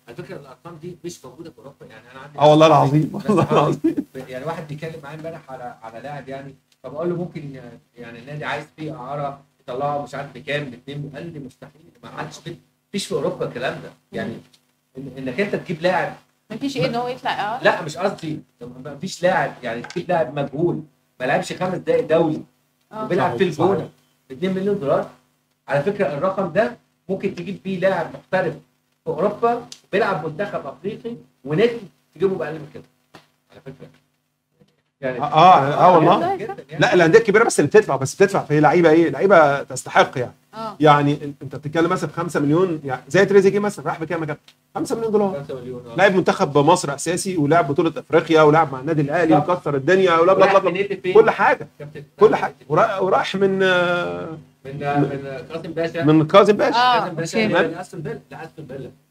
على فكره الارقام دي مش موجوده في اوروبا يعني انا عندي اه والله العظيم بس والله حوالي- العظيم يعني واحد بيتكلم معايا امبارح على على لاعب يعني فبقول له ممكن يعني النادي عايز فيه اعاره يطلعه مش عارف بكام باثنين قال لي مستحيل ما حدش في- فيش في اوروبا الكلام ده يعني إن- انك انت تجيب لاعب مفيش ايه ان هو يطلع اه لا مش قصدي ما فيش لاعب يعني تجيب لاعب مجهول ما لعبش خمس دقائق دولي اه وبيلعب في صحيح. الجونه ب 2 مليون دولار على فكره الرقم ده ممكن تجيب بيه لاعب محترف في اوروبا بيلعب منتخب افريقي ونجم تجيبه باقل من كده على فكره يعني اه اه والله جداً يعني. لا الانديه الكبيره بس اللي بتدفع بس بتدفع في لعيبه ايه لعيبه تستحق يعني اه يعني انت بتتكلم مثلا في 5 مليون يعني زي تريزيجيه مثلا راح بكام يا كابتن 5 مليون دولار 5 مليون آه. لاعب منتخب مصر اساسي ولعب بطوله افريقيا ولعب مع النادي الاهلي بالظبط. وكسر الدنيا ولا بلا وراح بلا من بلا إيه لفين؟ كل حاجه كابتن كل حاجه ورا- وراح من آه، من من قاسم باشا من كاظم باشا اه قاسم باشا اوكي من استون فيلا لاستون فيلا